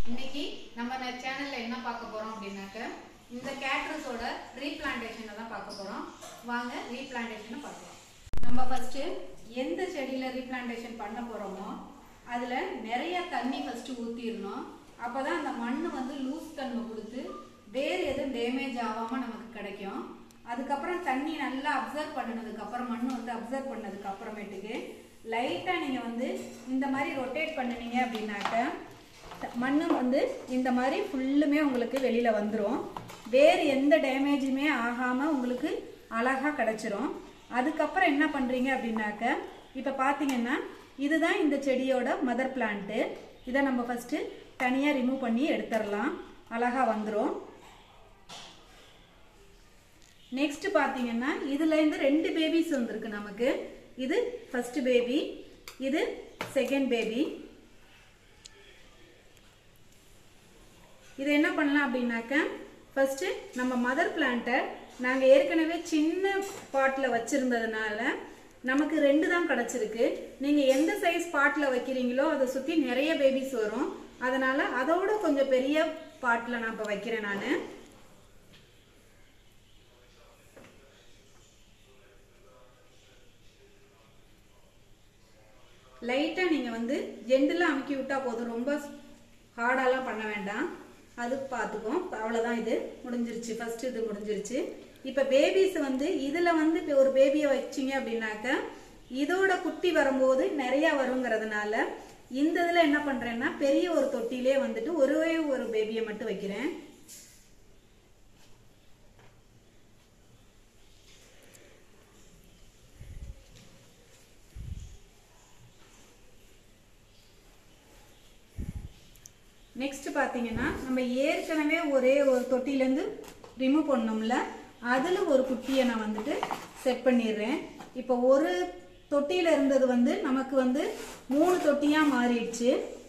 இன்னைக்கு நம்ம சேனல்ல என்ன பார்க்க போறோம் அப்படின்னாக்க இந்த கேட்ரஸோட ரீபிளான்டேஷனை தான் பார்க்க போறோம் வாங்க ரீபிளான்டேஷனை பார்க்கலாம் நம்ம ஃபர்ஸ்ட் எந்த செடியில ரீபிளான்டேஷன் பண்ண போறோமோ அதுல நிறைய தண்ணி ஃபர்ஸ்ட் ஊத்திடணும் அப்பதான் அந்த மண் வந்து லூஸ் தன்மை கொடுத்து வேர் எதுவும் டேமேஜ் ஆகாம நமக்கு கிடைக்கும் அதுக்கப்புறம் தண்ணி நல்லா அப்சர்வ் பண்ணினதுக்கு அப்புறம் மண் வந்து அப்சர்வ் பண்ணதுக்கு அப்புறமேட்டுக்கு லைட்டா நீங்க வந்து இந்த மாதிரி ரொட்டேட் பண்ணுனீங்க அப்படின்னாக்க மண் வந்து இந்த மாதிரி ஃபுல்லுமே உங்களுக்கு வெளியில வந்துடும் வேறு எந்த டேமேஜுமே ஆகாம உங்களுக்கு அழகா கிடைச்சிரும் அதுக்கப்புறம் என்ன பண்றீங்க அப்படின்னாக்க இப்ப பாத்தீங்கன்னா இதுதான் இந்த செடியோட மதர் பிளான்ட்டு இதை நம்ம ஃபர்ஸ்ட் தனியா ரிமூவ் பண்ணி எடுத்துடலாம் அழகா வந்துடும் நெக்ஸ்ட் பாத்தீங்கன்னா இதுல இருந்து ரெண்டு பேபிஸ் வந்திருக்கு நமக்கு இது ஃபர்ஸ்ட் பேபி இது செகண்ட் பேபி இது என்ன பண்ணலாம் அப்படின்னாக்க ஃபர்ஸ்ட் நம்ம மதர் பிளான்ட்டை நாங்கள் ஏற்கனவே சின்ன பாட்டில் வச்சிருந்ததுனால நமக்கு ரெண்டு தான் கிடச்சிருக்கு நீங்கள் எந்த சைஸ் பாட்டில் வைக்கிறீங்களோ அதை சுற்றி நிறைய பேபிஸ் வரும் அதனால அதோட கொஞ்சம் பெரிய பாட்டில் நான் இப்போ வைக்கிறேன் நான் லைட்டாக நீங்கள் வந்து ஜெண்டில் அமுக்கி விட்டா போதும் ரொம்ப ஹார்டாலாம் பண்ண வேண்டாம் அது பார்த்துக்கும் அவ்வளோதான் இது முடிஞ்சிருச்சு ஃபர்ஸ்ட் இது முடிஞ்சிருச்சு இப்போ பேபிஸ் வந்து இதில் வந்து இப்போ ஒரு பேபியை வச்சிங்க அப்படின்னாக்க இதோட குட்டி வரும்போது நிறையா வருங்கிறதுனால இந்த இதில் என்ன பண்ணுறேன்னா பெரிய ஒரு தொட்டிலே வந்துட்டு ஒரே ஒரு பேபியை மட்டும் வைக்கிறேன் நெக்ஸ்ட் பார்த்தீங்கன்னா நம்ம ஏற்கனவே ஒரே ஒரு தொட்டிலேருந்து ரிமூவ் பண்ணோம்ல அதில் ஒரு குட்டியை நான் வந்துட்டு செட் பண்ணிடுறேன் இப்போ ஒரு தொட்டியில் இருந்தது வந்து நமக்கு வந்து மூணு தொட்டியாக மாறிடுச்சு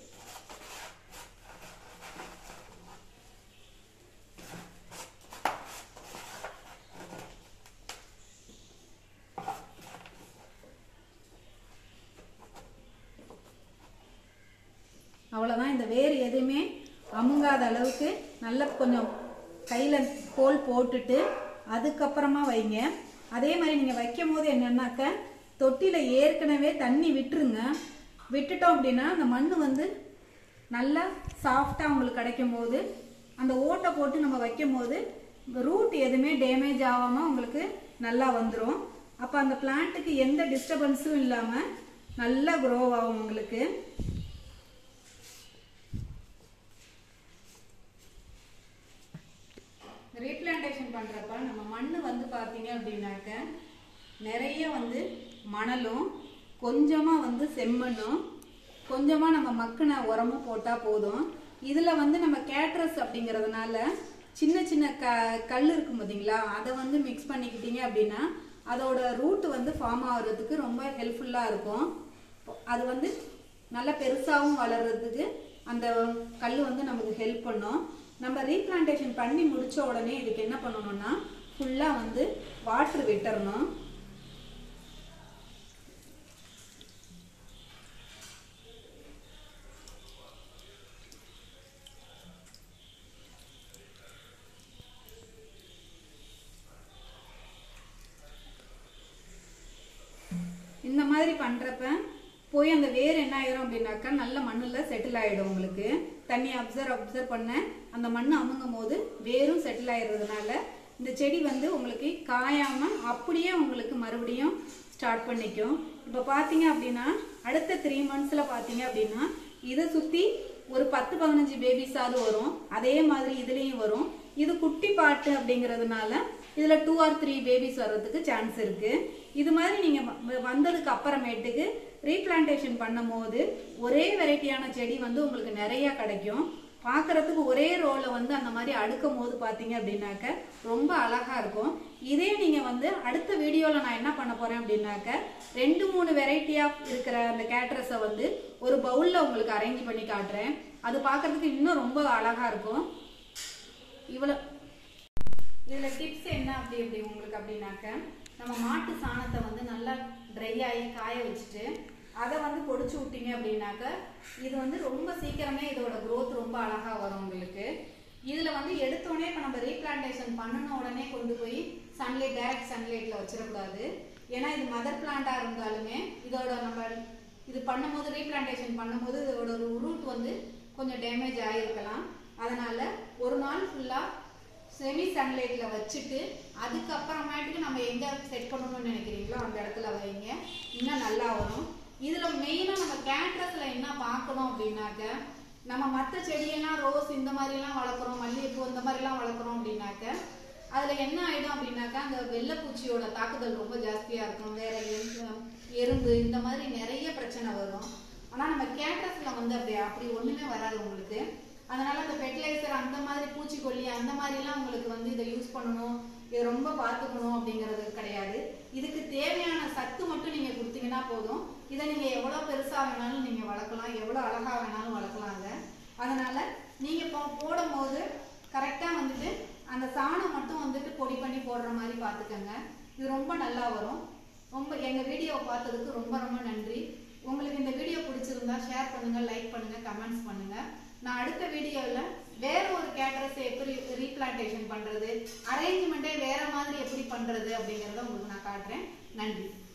அவ்வளோதான் இந்த வேர் எதுவுமே அமுங்காத அளவுக்கு நல்ல கொஞ்சம் கையில் கோல் போட்டுட்டு அதுக்கப்புறமா வைங்க அதே மாதிரி நீங்கள் வைக்கும் போது என்னன்னாக்க தொட்டியில் ஏற்கனவே தண்ணி விட்டுருங்க விட்டுட்டோம் அப்படின்னா அந்த மண் வந்து நல்லா சாஃப்டாக உங்களுக்கு கிடைக்கும் போது அந்த ஓட்டை போட்டு நம்ம வைக்கும் போது ரூட் எதுவுமே டேமேஜ் ஆகாமல் உங்களுக்கு நல்லா வந்துடும் அப்போ அந்த பிளான்ட்டுக்கு எந்த டிஸ்டர்பன்ஸும் இல்லாமல் நல்லா க்ரோ ஆகும் உங்களுக்கு ரீப்ளான்டேஷன் பண்ணுறப்ப நம்ம மண் வந்து பார்த்தீங்க அப்படின்னாக்க நிறைய வந்து மணலும் கொஞ்சமாக வந்து செம்மண்ணும் கொஞ்சமாக நம்ம மக்கின உரமும் போட்டால் போதும் இதில் வந்து நம்ம கேட்ரஸ் அப்படிங்கிறதுனால சின்ன சின்ன க கல் இருக்கும் பார்த்தீங்களா அதை வந்து மிக்ஸ் பண்ணிக்கிட்டீங்க அப்படின்னா அதோட ரூட் வந்து ஃபார்ம் ஆகுறதுக்கு ரொம்ப ஹெல்ப்ஃபுல்லாக இருக்கும் அது வந்து நல்லா பெருசாகவும் வளர்றதுக்கு அந்த கல் வந்து நமக்கு ஹெல்ப் பண்ணும் நம்ம ரீப்ளான்டேஷன் பண்ணி முடிச்ச உடனே இதுக்கு என்ன பண்ணணும்னா ஃபுல்லாக வந்து வாட்ரு விட்டுறணும் இந்த மாதிரி பண்றப்ப போய் அந்த வேர் என்ன ஆயிரும் அப்படின்னாக்கா நல்ல மண்ணுல செட்டில் ஆயிடும் உங்களுக்கு தண்ணி அப்சர்வ் அப்சர்வ் பண்ண அந்த மண் அமுங்கும் போது வேரும் செட்டில் ஆயிடுறதுனால இந்த செடி வந்து உங்களுக்கு காயாம அப்படியே உங்களுக்கு மறுபடியும் ஸ்டார்ட் பண்ணிக்கும் இப்போ பார்த்தீங்க அப்படின்னா அடுத்த த்ரீ மந்த்ஸில் பார்த்தீங்க அப்படின்னா இதை சுற்றி ஒரு பத்து பதினஞ்சு பேபிஸாவது வரும் அதே மாதிரி இதுலேயும் வரும் இது குட்டி பாட்டு அப்படிங்கிறதுனால இதில் டூ ஆர் த்ரீ பேபிஸ் வர்றதுக்கு சான்ஸ் இருக்கு இது மாதிரி நீங்கள் வந்ததுக்கு அப்புறமேட்டுக்கு ரீப்ளான்டேஷன் பண்ணும்போது ஒரே வெரைட்டியான செடி வந்து உங்களுக்கு நிறைய கிடைக்கும் பார்க்கறதுக்கு ஒரே ரோல வந்து அந்த மாதிரி அடுக்கும் போது பார்த்தீங்க அப்படின்னாக்க ரொம்ப அழகா இருக்கும் இதே நீங்க வந்து அடுத்த வீடியோல நான் என்ன பண்ண போறேன் அப்படின்னாக்க ரெண்டு மூணு வெரைட்டியா இருக்கிற அந்த கேட்ரஸை வந்து ஒரு பவுல்ல உங்களுக்கு அரேஞ்ச் பண்ணி காட்டுறேன் அது பார்க்கறதுக்கு இன்னும் ரொம்ப அழகா இருக்கும் இவ்வளோ இதுல டிப்ஸ் என்ன அப்படி அப்படி உங்களுக்கு அப்படின்னாக்க நம்ம மாட்டு சாணத்தை வந்து நல்லா ட்ரை ஆகி காய வச்சுட்டு அதை வந்து பொடிச்சு விட்டீங்க அப்படின்னாக்க இது வந்து ரொம்ப சீக்கிரமே இதோட growth ரொம்ப அழகா வரும் உங்களுக்கு இதுல வந்து எடுத்தோடனே இப்போ நம்ம ரீபிளான்டேஷன் பண்ணின உடனே கொண்டு போய் சன்லைட் டைரக்ட் சன்லைட்ல வச்சிடக்கூடாது ஏன்னா இது மதர் பிளான்டா இருந்தாலுமே இதோட நம்ம இது பண்ணும்போது ரீபிளான்டேஷன் பண்ணும்போது இதோட ரூட் வந்து கொஞ்சம் டேமேஜ் ஆகிருக்கலாம் அதனால ஒரு நாள் ஃபுல்லா செமி சன்லைட்ல வச்சுட்டு அதுக்கப்புறமேட்டுக்கு நம்ம எங்க செட் பண்ணணும்னு நினைக்கிறீங்களோ அந்த இடத்துல வைங்க இன்னும் நல்லா வரும் இதுல மெயினா நம்ம கேட்ரஸ்ல என்ன பார்க்கணும் அப்படின்னாக்க நம்ம மற்ற செடியெல்லாம் ரோஸ் இந்த மாதிரிலாம் வளர்க்குறோம் மல்லிகைப்பூ இந்த மாதிரிலாம் வளர்க்குறோம் அப்படின்னாக்க அதுல என்ன ஆயிடும் அப்படின்னாக்கா அந்த வெள்ளைப்பூச்சியோட தாக்குதல் ரொம்ப ஜாஸ்தியா இருக்கும் வேற எறும்பு- எறும்பு இந்த மாதிரி நிறைய பிரச்சனை வரும் ஆனா நம்ம கேட்டஸ்ல வந்து அப்படி அப்படி ஒண்ணுமே வராது உங்களுக்கு அதனால அந்த ஃபெர்டிலைசர் அந்த மாதிரி பூச்சிக்கொல்லி அந்த மாதிரிலாம் உங்களுக்கு வந்து இதை யூஸ் பண்ணணும் இதை ரொம்ப பார்த்துக்கணும் அப்படிங்கிறது கிடையாது இதுக்கு தேவையான சத்து மட்டும் நீங்க கொடுத்தீங்கன்னா போதும் இதை நீங்க எவ்வளவு பெருசா வேணாலும் நீங்க வளர்க்கலாம் எவ்வளவு அழகா வேணாலும் வளர்க்கலாங்க அதனால நீங்க இப்போ போடும்போது கரெக்டா வந்துட்டு அந்த சாணம் மட்டும் வந்துட்டு பொடி பண்ணி போடுற மாதிரி பார்த்துக்கோங்க இது ரொம்ப நல்லா வரும் ரொம்ப எங்க வீடியோ பார்த்ததுக்கு ரொம்ப ரொம்ப நன்றி உங்களுக்கு இந்த வீடியோ பிடிச்சிருந்தா ஷேர் பண்ணுங்க லைக் பண்ணுங்க கமெண்ட்ஸ் பண்ணுங்க நான் அடுத்த வீடியோவில் வேற ஒரு கேட்டரஸை எப்படி ரீபிளான்டேஷன் பண்றது அரேஞ்ச்மெண்ட்டே வேற மாதிரி எப்படி பண்றது அப்படிங்கிறத உங்களுக்கு நான் காட்டுறேன் நன்றி